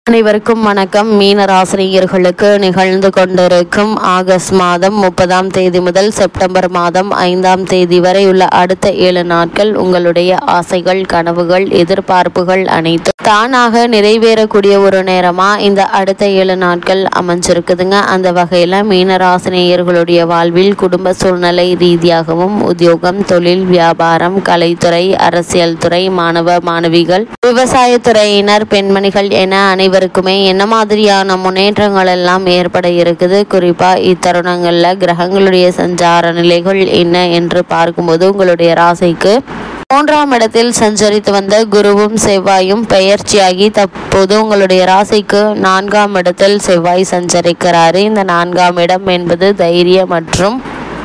அனைவருக்கும் வணக்கம் மீனராசினியர்களுக்கு நிகழ்ந்து கொண்டிருக்கும் ஆகஸ்ட் மாதம் முப்பதாம் தேதி முதல் செப்டம்பர் மாதம் ஐந்தாம் தேதி வரை உள்ள அடுத்த ஏழு நாட்கள் உங்களுடைய ஆசைகள் கனவுகள் எதிர்பார்ப்புகள் அனைத்தும் தானாக நிறைவேறக்கூடிய ஒரு நேரமா இந்த அடுத்த ஏழு நாட்கள் அமைஞ்சிருக்குதுங்க அந்த வகையில மீனராசினியர்களுடைய வாழ்வில் குடும்ப சூழ்நிலை ரீதியாகவும் உத்தியோகம் தொழில் வியாபாரம் கலைத்துறை அரசியல் துறை மாணவ மாணவிகள் விவசாயத்துறையினர் பெண்மணிகள் என அனைவருக்குமே என்ன மாதிரியான முன்னேற்றங்கள் எல்லாம் ஏற்பட இருக்குது குறிப்பா இத்தருணங்கள்ல கிரகங்களுடைய சஞ்சார நிலைகள் என்ன என்று பார்க்கும்போது உங்களுடைய ராசிக்கு மூன்றாம் இடத்தில் சஞ்சரித்து வந்த குருவும் செவ்வாயும் பெயர்ச்சியாகி தற்போது உங்களுடைய ராசிக்கு நான்காம் இடத்தில் செவ்வாய் சஞ்சரிக்கிறாரு இந்த நான்காம் இடம் என்பது தைரியம் மற்றும்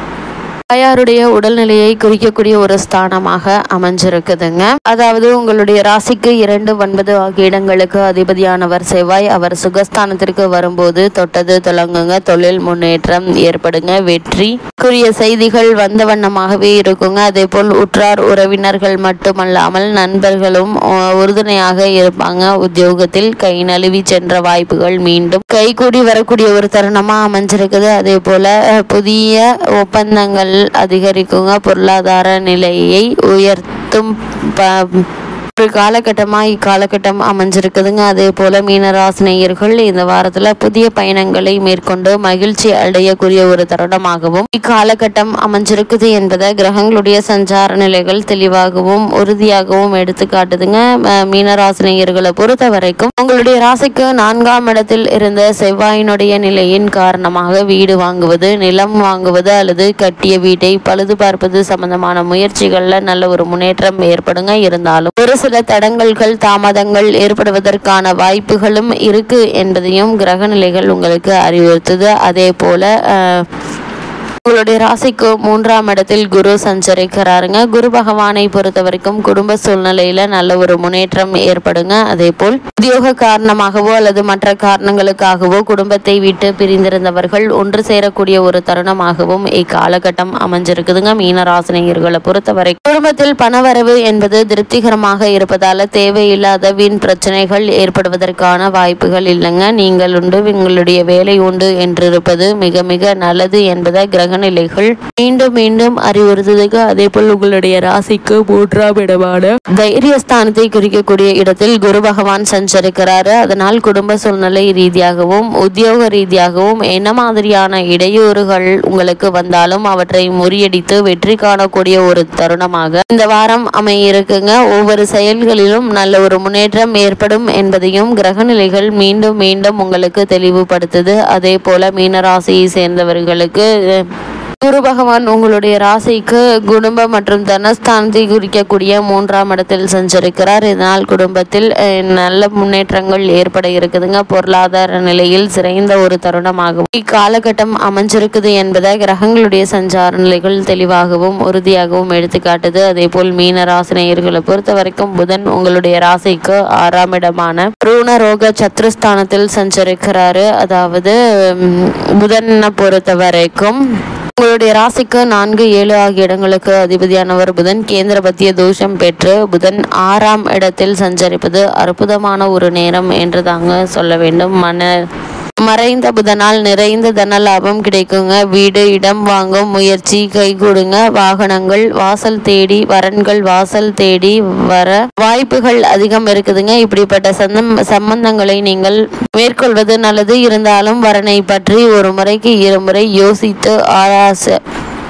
தாயாருடைய உடல்நிலையை குறிக்கக்கூடிய ஒரு ஸ்தானமாக அமைஞ்சிருக்குதுங்க அதாவது உங்களுடைய ராசிக்கு இரண்டு ஒன்பது ஆகிய இடங்களுக்கு அதிபதியானவர் செவ்வாய் அவர் சுகஸ்தானத்திற்கு வரும்போது தொட்டது தொடங்குங்க தொழில் முன்னேற்றம் ஏற்படுங்க வெற்றிக்குரிய செய்திகள் வந்த வண்ணமாகவே இருக்குங்க அதே போல் உற்றார் உறவினர்கள் மட்டுமல்லாமல் நண்பர்களும் அஹ், உறுதுணையாக இருப்பாங்க உத்தியோகத்தில் கை நழுவி சென்ற வாய்ப்புகள் மீண்டும் கைகூடி வரக்கூடிய ஒரு தருணமா அமைஞ்சிருக்குது அதே போல அஹ், புதிய ஒப்பந்தங்கள் அதிகரிக்குங்க பொருளாதார நிலையை உயர்த்தும் ப- ஒரு காலகட்டமா இக்காலகட்டம் அமைஞ்சிருக்குதுங்க அதே போல மீனராசினியர்கள் இந்த வாரத்துல புதிய பயணங்களை மேற்கொண்டு மகிழ்ச்சி அடையக்கூடிய ஒரு தருணமாகவும் இக்காலகட்டம் அமைஞ்சிருக்குது என்பதை கிரகங்களுடைய சஞ்சார நிலைகள் தெளிவாகவும் உறுதியாகவும் எடுத்து காட்டுதுங்க ம- மீனராசினியர்களை பொறுத்த வரைக்கும் உங்களுடைய ராசிக்கு நான்காம் இடத்தில் இருந்த செவ்வாயினுடைய நிலையின் காரணமாக வீடு வாங்குவது நிலம் வாங்குவது அல்லது கட்டிய வீட்டை பழுது பார்ப்பது சம்பந்தமான முயற்சிகள்ல நல்ல ஒரு முன்னேற்றம் ஏற்படுங்க இருந்தாலும் ஒரு சில தடங்கல்கள் தாமதங்கள் ஏற்படுவதற்கான வாய்ப்புகளும் இருக்கு என்பதையும் கிரக நிலைகள் உங்களுக்கு அறிவுறுத்துது அதே போல அஹ், உங்களுடைய ராசிக்கு மூன்றாம் இடத்தில் குரு சஞ்சரிக்கிறாருங்க குரு பகவானை பொறுத்த வரைக்கும் குடும்ப சூழ்நிலையில நல்ல ஒரு முன்னேற்றம் ஏற்படுங்க அதே போல் உத்தியோக காரணமாகவோ அல்லது மற்ற காரணங்களுக்காகவோ குடும்பத்தை விட்டு பிரிந்திருந்தவர்கள் ஒன்று சேரக்கூடிய ஒரு தருணமாகவும் இக்காலகட்டம் அமைஞ்சிருக்குதுங்க மீனராசினியர்களை பொறுத்தவரை குடும்பத்தில் பணவரவு என்பது திருப்திகரமாக இருப்பதால தேவையில்லாத வீண் பிரச்சனைகள் ஏற்படுவதற்கான வாய்ப்புகள் இல்லைங்க நீங்கள் உண்டு உங்களுடைய வேலை உண்டு என்றிருப்பது மிக மிக நல்லது என்பதை கிரக நிலைகள் மீண்டும் மீண்டும் அறிவுறுத்துதுக்கு அதே போல் உங்களுடைய ராசிக்கு மூன்றாம் இடமான தைரியஸ்தானத்தை குறிக்கக்கூடிய இடத்தில் குரு பகவான் சஞ்சரிக்கிறாரு அதனால் குடும்ப சூழ்நிலை ரீதியாகவும் உத்தியோக ரீதியாகவும் என்ன மாதிரியான இடையூறுகள் உங்களுக்கு வந்தாலும் அவற்றை முறியடித்து வெற்றி காணக்கூடிய ஒரு தருணமாக இந்த வாரம் அமையிருக்குங்க ஒவ்வொரு செயல்களிலும் நல்ல ஒரு முன்னேற்றம் ஏற்படும் என்பதையும் கிரகநிலைகள் மீண்டும் மீண்டும் உங்களுக்கு தெளிவுபடுத்துது அதே போல மீனராசியை சேர்ந்தவர்களுக்கு அஹ், குரு பகவான் உங்களுடைய ராசிக்கு குடும்பம் மற்றும் தனஸ்தானத்தை குறிக்கக்கூடிய மூன்றாம் இடத்தில் சஞ்சரிக்கிறார் இதனால் குடும்பத்தில் அஹ், நல்ல முன்னேற்றங்கள் ஏற்பட இருக்குதுங்க பொருளாதார நிலையில் சிறந்த ஒரு தருணமாகவும் இக்காலகட்டம் அமைஞ்சிருக்குது என்பதை கிரகங்களுடைய சஞ்சார நிலைகள் தெளிவாகவும் உறுதியாகவும் எடுத்துக்காட்டுது அதே போல் மீன ராசினியர்களை பொறுத்த வரைக்கும் புதன் உங்களுடைய ராசிக்கு ஆறாம் இடமான ரூண ரோக சத்ருஸ்தானத்தில் சஞ்சரிக்கிறாரு அதாவது உம், புதனை பொறுத்த வரைக்கும் உங்களுடைய ராசிக்கு நான்கு ஏழு ஆகிய இடங்களுக்கு அதிபதியானவர் புதன் கேந்திர பத்திய தோஷம் பெற்று புதன் ஆறாம் இடத்தில் சஞ்சரிப்பது அற்புதமான ஒரு நேரம் என்று தாங்க சொல்ல வேண்டும் மன மறைந்த புதனால் நிறைந்த தன லாபம் கிடைக்குங்க வீடு இடம் வாங்கும் முயற்சி கைகூடுங்க வாகனங்கள் வாசல் தேடி வரன்கள் வாசல் தேடி வர வாய்ப்புகள் அதிகம் இருக்குதுங்க இப்படிப்பட்ட சந்தம் சம்பந்தங்களை நீங்கள் மேற்கொள்வது நல்லது இருந்தாலும் வரனை பற்றி ஒரு முறைக்கு இருமுறை யோசித்து ஆராச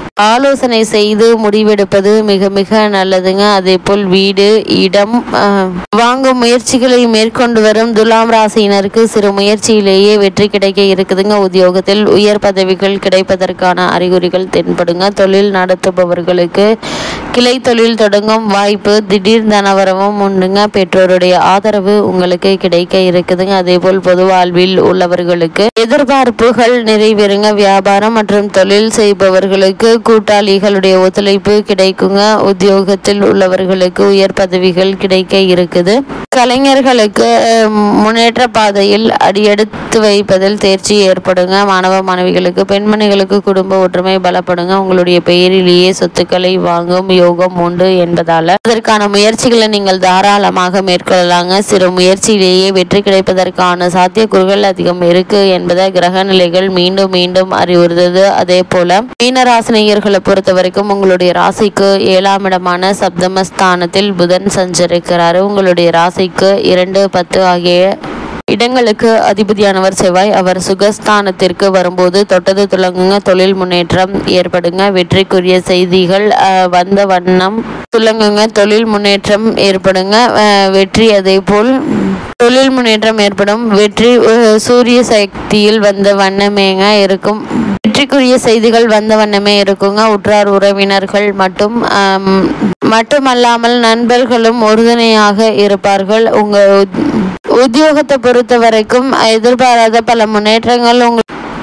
ஆலோசனை செய்து முடிவெடுப்பது மிக மிக நல்லதுங்க அதே போல் வீடு இடம் அஹ், வாங்கும் முயற்சிகளை மேற்கொண்டு வரும் துலாம் ராசியினருக்கு சிறு முயற்சியிலேயே வெற்றி கிடைக்க இருக்குதுங்க உத்தியோகத்தில் உயர் பதவிகள் கிடைப்பதற்கான அறிகுறிகள் தென்படுங்க தொழில் நடத்துபவர்களுக்கு கிளை தொழில் தொடங்கும் வாய்ப்பு திடீர் தனவரமும் உண்டுங்க பெற்றோருடைய ஆதரவு உங்களுக்கு கிடைக்க இருக்குதுங்க அதே போல் பொது வாழ்வில் உள்ளவர்களுக்கு எதிர்பார்ப்புகள் நிறைவேறுங்க வியாபாரம் மற்றும் தொழில் செய்பவர்களுக்கு கூட்டாளிகளுடைய ஒத்துழைப்பு கிடைக்குங்க உத்தியோகத்தில் உள்ளவர்களுக்கு உயர் பதவிகள் கிடைக்க இருக்குது கலைஞர்களுக்கு அஹ், முன்னேற்ற பாதையில் அடியெடுத்து வைப்பதில் தேர்ச்சி ஏற்படுங்க மாணவ மாணவிகளுக்கு பெண்மணிகளுக்கு குடும்ப ஒற்றுமை பலப்படுங்க உங்களுடைய பெயரிலேயே சொத்துக்களை வாங்கும் யோகம் யோகம் உண்டு என்பதால அதற்கான முயற்சிகளை நீங்கள் தாராளமாக மேற்கொள்ளலாங்க சிறு முயற்சியிலேயே வெற்றி கிடைப்பதற்கான சாத்தியக்கூறுகள் அதிகம் இருக்கு என்பதை கிரக நிலைகள் மீண்டும் மீண்டும் அறிவுறுத்தது அதே போல மீனராசினியர்களை பொறுத்த வரைக்கும் உங்களுடைய ராசிக்கு ஏழாம் இடமான சப்தமஸ்தானத்தில் புதன் சஞ்சரிக்கிறாரு உங்களுடைய ராசிக்கு இரண்டு பத்து ஆகிய இடங்களுக்கு அதிபதியானவர் செவ்வாய் அவர் சுகஸ்தானத்திற்கு வரும்போது தொட்டது துலங்குங்க தொழில் முன்னேற்றம் ஏற்படுங்க வெற்றிக்குரிய செய்திகள் அஹ், வந்த வண்ணம் துலங்குங்க தொழில் முன்னேற்றம் ஏற்படுங்க அஹ், வெற்றி அதே போல் தொழில் முன்னேற்றம் ஏற்படும் வெற்றி அஹ், சூரிய சக்தியில் வந்த வண்ணமேங்க இருக்கும் வெற்றிக்குரிய செய்திகள் வந்த வண்ணமே இருக்குங்க உற்றார் உறவினர்கள் மட்டும் ஆம், மட்டுமல்லாமல் நண்பர்களும் உறுதுணையாக இருப்பார்கள் உங்க உத்- உத்தியோகத்தை பொறுத்த வரைக்கும் எதிர்பாராத பல முன்னேற்றங்கள் உங்க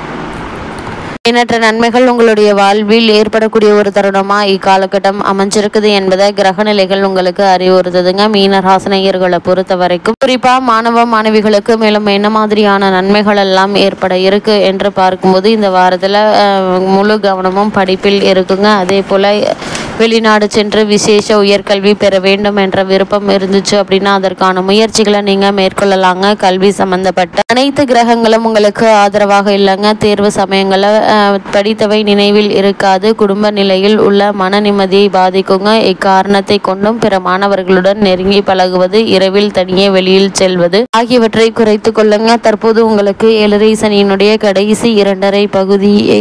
எண்ணற்ற நன்மைகள் உங்களுடைய வாழ்வில் ஏற்படக்கூடிய ஒரு தருணமா இக்காலகட்டம் அமைஞ்சிருக்குது என்பதை கிரகநிலைகள் உங்களுக்கு அறிவுறுத்துதுங்க மீனராசனையர்களை பொறுத்த வரைக்கும் குறிப்பா மாணவ மாணவிகளுக்கு மேலும் என்ன மாதிரியான நன்மைகள் எல்லாம் ஏற்பட இருக்கு என்று பார்க்கும்போது இந்த வாரத்துல அஹ், முழு கவனமும் படிப்பில் இருக்குங்க அதே போல வெளிநாடு சென்று விசேஷ உயர்கல்வி பெற வேண்டும் என்ற விருப்பம் இருந்துச்சு அப்படின்னா அதற்கான முயற்சிகளை நீங்க மேற்கொள்ளலாங்க கல்வி சம்பந்தப்பட்ட அனைத்து கிரகங்களும் உங்களுக்கு ஆதரவாக இல்லைங்க தேர்வு சமயங்களை அஹ், படித்தவை நினைவில் இருக்காது குடும்ப நிலையில் உள்ள மன நிம்மதியை பாதிக்குங்க இக்காரணத்தை கொண்டும் பிற மாணவர்களுடன் நெருங்கி பழகுவது இரவில் தனியே வெளியில் செல்வது ஆகியவற்றை குறைத்து கொள்ளுங்க தற்போது உங்களுக்கு ஏழரை சனியினுடைய கடைசி இரண்டரை பகுதியை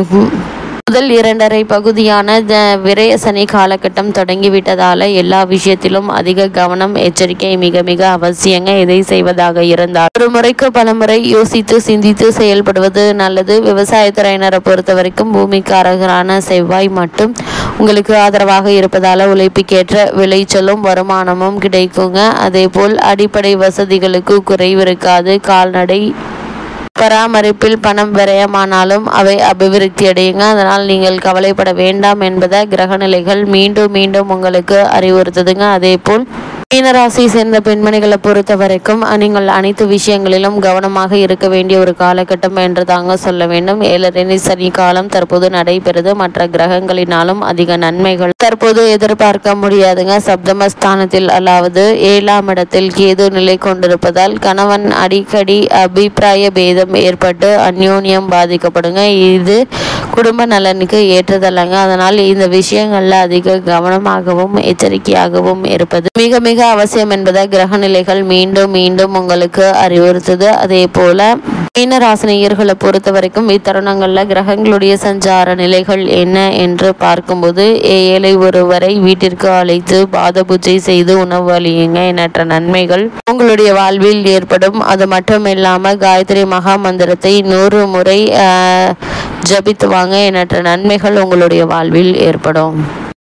முதல் இரண்டரை பகுதியான த- விரய சனி காலகட்டம் தொடங்கிவிட்டதால எல்லா விஷயத்திலும் அதிக கவனம் எச்சரிக்கை மிக மிக அவசியங்க எதை செய்வதாக இருந்தால் ஒரு முறைக்கு பல முறை யோசித்து சிந்தித்து செயல்படுவது நல்லது விவசாயத்துறையினரை பொறுத்த வரைக்கும் பூமிக்காரகரான செவ்வாய் மட்டும் உங்களுக்கு ஆதரவாக இருப்பதால உழைப்புக்கேற்ற விளைச்சலும் வருமானமும் கிடைக்குங்க அதே போல் அடிப்படை வசதிகளுக்கு குறைவு இருக்காது கால்நடை பராமரிப்பில் பணம் விரயமானாலும் அவை அபிவிருத்தி அடையுங்க அதனால் நீங்கள் கவலைப்பட வேண்டாம் என்பதை கிரகநிலைகள் மீண்டும் மீண்டும் உங்களுக்கு அறிவுறுத்துதுங்க அதே போல் மீனராசி சேர்ந்த பெண்மணிகளை பொறுத்த வரைக்கும் அஹ், நீங்கள் அனைத்து விஷயங்களிலும் கவனமாக இருக்க வேண்டிய ஒரு காலகட்டம் என்று தாங்க சொல்ல வேண்டும் ஏழரை சனி காலம் தற்போது நடைபெறுது மற்ற கிரகங்களினாலும் அதிக நன்மைகள் தற்போது எதிர்பார்க்க முடியாதுங்க சப்தமஸ்தானத்தில் அதாவது ஏழாம் இடத்தில் கேது நிலை கொண்டிருப்பதால் கணவன் அடிக்கடி அபிப்பிராய பேதம் ஏற்பட்டு அந்யோன்யம் பாதிக்கப்படுங்க இது குடும்ப நலனுக்கு ஏற்றதல்லங்க அதனால் இந்த விஷயங்கள்ல அதிக கவனமாகவும் எச்சரிக்கையாகவும் இருப்பது மிக மிக அவசியம் என்பதை கிரகநிலைகள் மீண்டும் மீண்டும் உங்களுக்கு அறிவுறுத்துது அதே போல மீனராசினியர்களை பொறுத்த வரைக்கும் இத்தருணங்கள்ல கிரகங்களுடைய சஞ்சார நிலைகள் என்ன என்று பார்க்கும்போது ஏ- ஏழை ஒருவரை வீட்டிற்கு அழைத்து பாத பூஜை செய்து உணவு அளியுங்க எண்ணற்ற நன்மைகள் உங்களுடைய வாழ்வில் ஏற்படும் அது மட்டும் இல்லாம காயத்ரி மகா மந்திரத்தை நூறு முறை ஆஹ், ஜபித்து வாங்க எண்ணற்ற நன்மைகள் உங்களுடைய வாழ்வில் ஏற்படும்